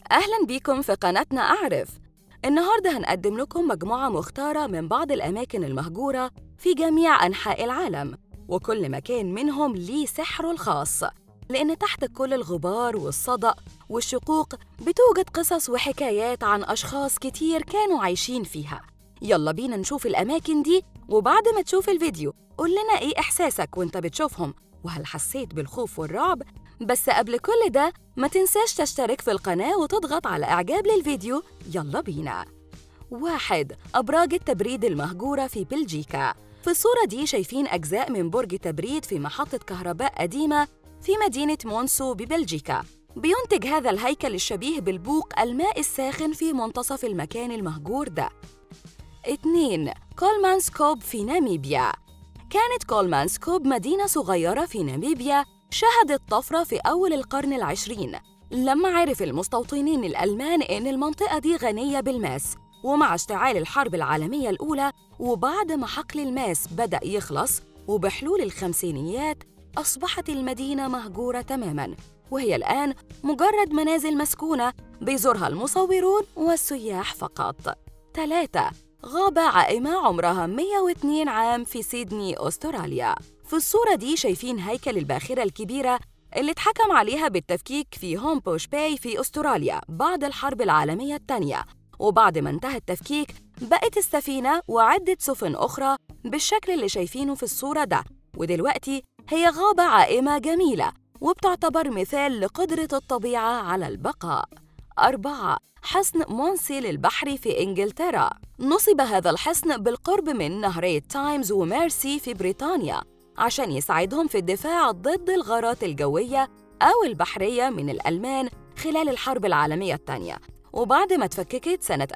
أهلا بيكم في قناتنا أعرف النهاردة هنقدم لكم مجموعة مختارة من بعض الأماكن المهجورة في جميع أنحاء العالم وكل مكان منهم ليه سحره الخاص لأن تحت كل الغبار والصدأ والشقوق بتوجد قصص وحكايات عن أشخاص كتير كانوا عايشين فيها يلا بينا نشوف الأماكن دي وبعد ما تشوف الفيديو قول لنا إيه إحساسك وإنت بتشوفهم وهل حسيت بالخوف والرعب بس قبل كل ده ما تنساش تشترك في القناة وتضغط على إعجاب للفيديو يلا بينا واحد أبراج التبريد المهجورة في بلجيكا في الصورة دي شايفين أجزاء من برج تبريد في محطة كهرباء قديمة في مدينة مونسو ببلجيكا بينتج هذا الهيكل الشبيه بالبوق الماء الساخن في منتصف المكان المهجور ده 2. كولمانسكوب في ناميبيا كانت كولمانسكوب مدينة صغيرة في ناميبيا شهدت طفرة في أول القرن العشرين لما عرف المستوطنين الألمان إن المنطقة دي غنية بالماس ومع اشتعال الحرب العالمية الأولى وبعد ما حقل الماس بدأ يخلص وبحلول الخمسينيات أصبحت المدينة مهجورة تماماً وهي الآن مجرد منازل مسكونة بيزورها المصورون والسياح فقط 3. غابة عائمة عمرها 102 عام في سيدني أستراليا في الصورة دي شايفين هيكل الباخرة الكبيرة اللي اتحكم عليها بالتفكيك في هومبوش باي في أستراليا بعد الحرب العالمية الثانية وبعد ما انتهى التفكيك بقت السفينة وعدة سفن أخرى بالشكل اللي شايفينه في الصورة ده ودلوقتي هي غابة عائمة جميلة وبتعتبر مثال لقدرة الطبيعة على البقاء أربعة حصن مونسي للبحر في إنجلترا نصب هذا الحصن بالقرب من نهري تايمز وميرسي في بريطانيا عشان يساعدهم في الدفاع ضد الغارات الجوية أو البحرية من الألمان خلال الحرب العالمية الثانية وبعد ما اتفككت سنة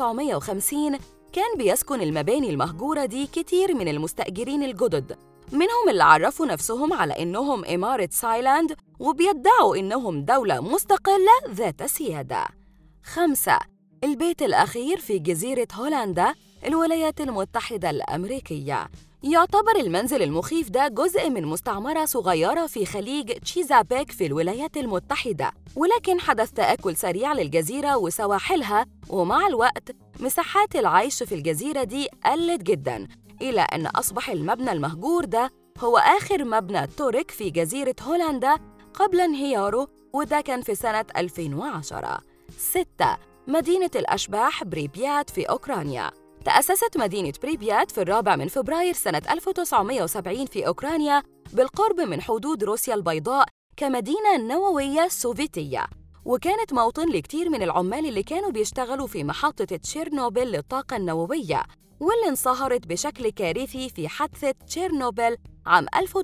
1950 كان بيسكن المباني المهجورة دي كتير من المستأجرين الجدد منهم اللي عرفوا نفسهم على إنهم إمارة سايلاند وبيدعوا إنهم دولة مستقلة ذات سيادة. خمسة البيت الأخير في جزيرة هولندا الولايات المتحدة الأمريكية يعتبر المنزل المخيف ده جزء من مستعمرة صغيرة في خليج تشيزابيك في الولايات المتحدة ولكن حدث تآكل سريع للجزيرة وسواحلها ومع الوقت مساحات العيش في الجزيرة دي قلت جداً إلى أن أصبح المبنى المهجور ده هو آخر مبنى تورك في جزيرة هولندا قبل انهياره وده كان في سنة 2010 6. مدينة الأشباح بريبيات في أوكرانيا تأسست مدينة بريبيات في الرابع من فبراير سنة 1970 في أوكرانيا بالقرب من حدود روسيا البيضاء كمدينة نووية سوفيتية وكانت موطن لكتير من العمال اللي كانوا بيشتغلوا في محطة تشيرنوبل للطاقة النووية واللي انصهرت بشكل كارثي في حادثة تشيرنوبل عام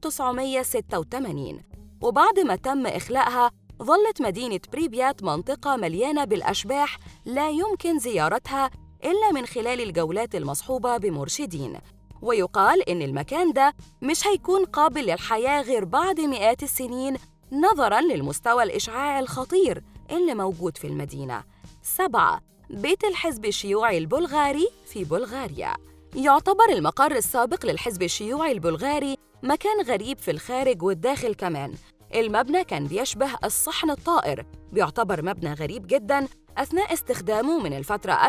1986 وبعد ما تم إخلاءها ظلت مدينة بريبيات منطقة مليانة بالأشباح لا يمكن زيارتها إلا من خلال الجولات المصحوبة بمرشدين ويقال إن المكان ده مش هيكون قابل للحياة غير بعد مئات السنين نظراً للمستوى الإشعاعي الخطير اللي موجود في المدينة سبعة بيت الحزب الشيوعي البلغاري في بلغاريا يعتبر المقر السابق للحزب الشيوعي البلغاري مكان غريب في الخارج والداخل كمان المبنى كان بيشبه الصحن الطائر بيعتبر مبنى غريب جدا أثناء استخدامه من الفترة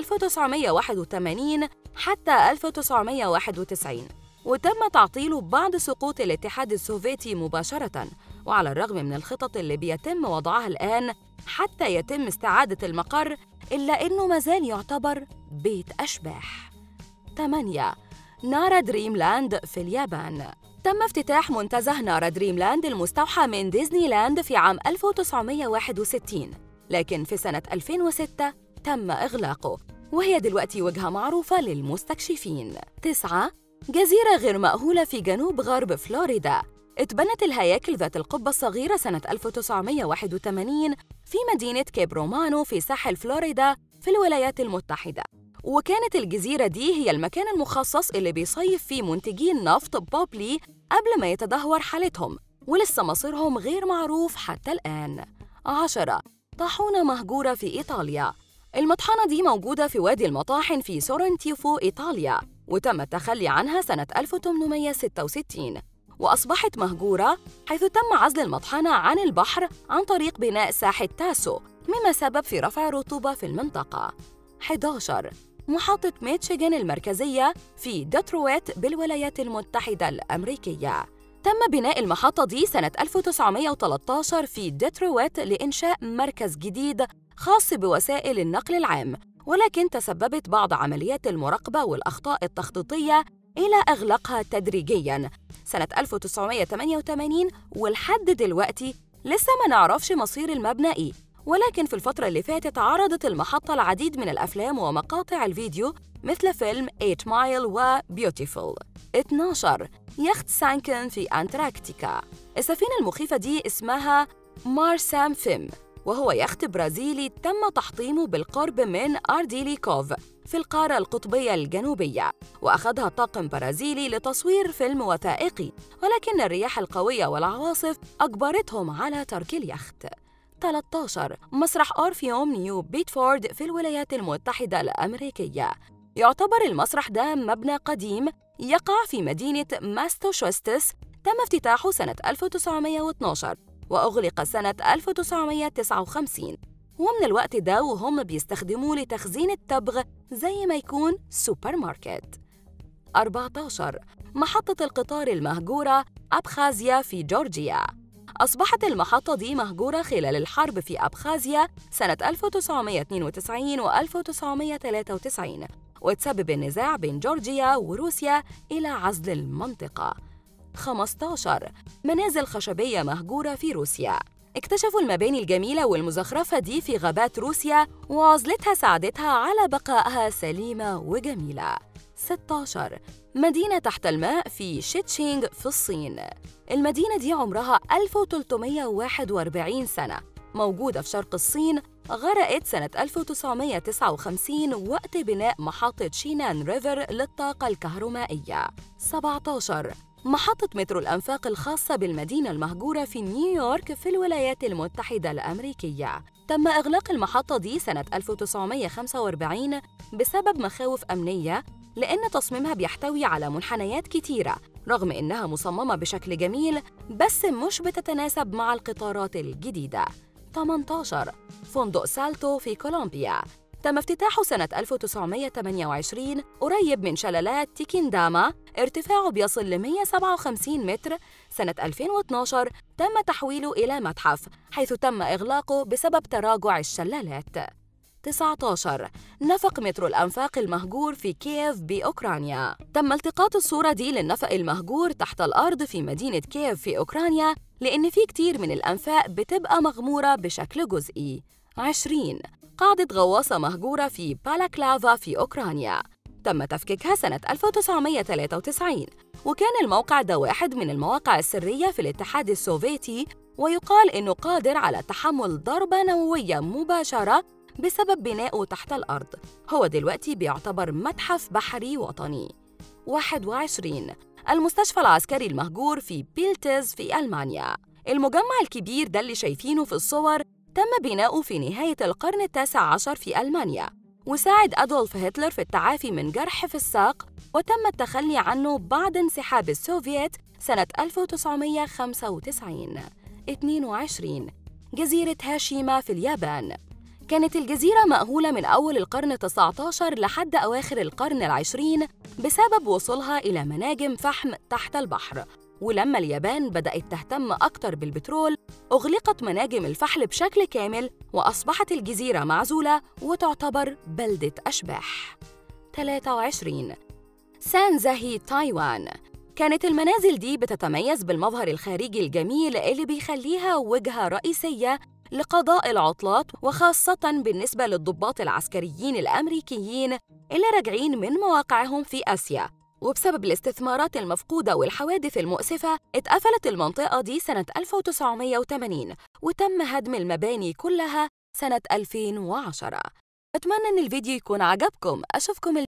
1981 حتى 1991 وتم تعطيله بعد سقوط الاتحاد السوفيتي مباشرة وعلى الرغم من الخطط اللي بيتم وضعها الآن حتى يتم استعادة المقر إلا إنه مازال يعتبر بيت أشباح 8 نارا دريم لاند في اليابان تم افتتاح منتزه نارا دريم لاند المستوحى من ديزني لاند في عام 1961 لكن في سنة 2006 تم إغلاقه وهي دلوقتي وجهة معروفة للمستكشفين 9 جزيرة غير مأهولة في جنوب غرب فلوريدا اتبنت الهياكل ذات القبة الصغيرة سنة 1981 في مدينة كيب رومانو في ساحل فلوريدا في الولايات المتحدة وكانت الجزيرة دي هي المكان المخصص اللي بيصيف فيه منتجين نفط بوبلي قبل ما يتدهور حالتهم ولسه مصيرهم غير معروف حتى الآن عشرة طاحونة مهجورة في إيطاليا المطحنة دي موجودة في وادي المطاحن في سورنتيفو إيطاليا وتم التخلي عنها سنة 1866 وأصبحت مهجورة حيث تم عزل المطحنة عن البحر عن طريق بناء ساحة تاسو مما سبب في رفع الرطوبة في المنطقة 11 محطة ميتشيغان المركزية في ديترويت بالولايات المتحدة الأمريكية تم بناء المحطة دي سنة 1913 في ديترويت لإنشاء مركز جديد خاص بوسائل النقل العام ولكن تسببت بعض عمليات المراقبة والأخطاء التخطيطية إلى إغلاقها تدريجياً سنة 1988 ولحد دلوقتي لسه ما نعرفش مصير المبنى إيه ولكن في الفترة اللي فاتت عرضت المحطة العديد من الأفلام ومقاطع الفيديو مثل فيلم 8 مايل و Beautiful 12 يخت سانكن في أنتراكتيكا السفينة المخيفة دي اسمها مارسام فيم وهو يخت برازيلي تم تحطيمه بالقرب من أرديلي كوف في القارة القطبية الجنوبية وأخذها طاقم برازيلي لتصوير فيلم وثائقي ولكن الرياح القوية والعواصف أجبرتهم على ترك اليخت 13 مسرح أورفيوم نيو بيتفورد في الولايات المتحدة الأمريكية يعتبر المسرح ده مبنى قديم يقع في مدينة ماستوشوستس تم افتتاحه سنة 1912 وأغلق سنة 1959 ومن الوقت ده وهم بيستخدموه لتخزين التبغ زي ما يكون سوبر ماركت 14 محطة القطار المهجورة أبخازيا في جورجيا أصبحت المحطة دي مهجورة خلال الحرب في أبخازيا سنة 1992 و 1993 وتسبب النزاع بين جورجيا وروسيا إلى عزل المنطقة 15 منازل خشبية مهجورة في روسيا اكتشفوا المباني الجميلة والمزخرفة دي في غابات روسيا وعزلتها ساعدتها على بقائها سليمة وجميلة 16 مدينة تحت الماء في شيتشينغ في الصين المدينة دي عمرها 1341 سنة موجودة في شرق الصين غرقت سنة 1959 وقت بناء محطة شينان ريفر للطاقة الكهرومائية 17 محطة مترو الأنفاق الخاصة بالمدينة المهجورة في نيويورك في الولايات المتحدة الأمريكية تم إغلاق المحطة دي سنة 1945 بسبب مخاوف أمنية لأن تصميمها بيحتوي على منحنيات كتيرة رغم إنها مصممة بشكل جميل بس مش بتتناسب مع القطارات الجديدة 18 فندق سالتو في كولومبيا تم افتتاحه سنة 1928 قريب من شلالات تيكينداما ارتفاعه بيصل ل 157 متر سنة 2012 تم تحويله إلى متحف حيث تم إغلاقه بسبب تراجع الشلالات 19 نفق مترو الأنفاق المهجور في كييف بأوكرانيا تم التقاط الصورة دي للنفق المهجور تحت الأرض في مدينة كييف في أوكرانيا لأن في كتير من الأنفاق بتبقى مغمورة بشكل جزئي 20 قاعدة غواصة مهجورة في بالاكلافا في أوكرانيا تم تفكيكها سنة 1993 وكان الموقع ده واحد من المواقع السرية في الاتحاد السوفيتي ويقال إنه قادر على تحمل ضربة نووية مباشرة بسبب بنائه تحت الأرض هو دلوقتي بيعتبر متحف بحري وطني 21 المستشفى العسكري المهجور في بيلتز في ألمانيا المجمع الكبير ده اللي شايفينه في الصور تم بناؤه في نهاية القرن التاسع عشر في ألمانيا وساعد أدولف هتلر في التعافي من جرح في الساق وتم التخلي عنه بعد انسحاب السوفييت سنة 1995 22 جزيرة هاشيما في اليابان كانت الجزيرة مأهولة من أول القرن 19 لحد أواخر القرن العشرين بسبب وصولها إلى مناجم فحم تحت البحر ولما اليابان بدأت تهتم أكتر بالبترول أغلقت مناجم الفحل بشكل كامل وأصبحت الجزيرة معزولة وتعتبر بلدة أشباح 23 سانزاهي تايوان كانت المنازل دي بتتميز بالمظهر الخارجي الجميل اللي بيخليها وجهة رئيسية لقضاء العطلات وخاصة بالنسبة للضباط العسكريين الأمريكيين اللي راجعين من مواقعهم في آسيا وبسبب الاستثمارات المفقودة والحوادث المؤسفة اتقفلت المنطقة دي سنة 1980 وتم هدم المباني كلها سنة 2010 أتمنى إن الفيديو يكون عجبكم أشوفكم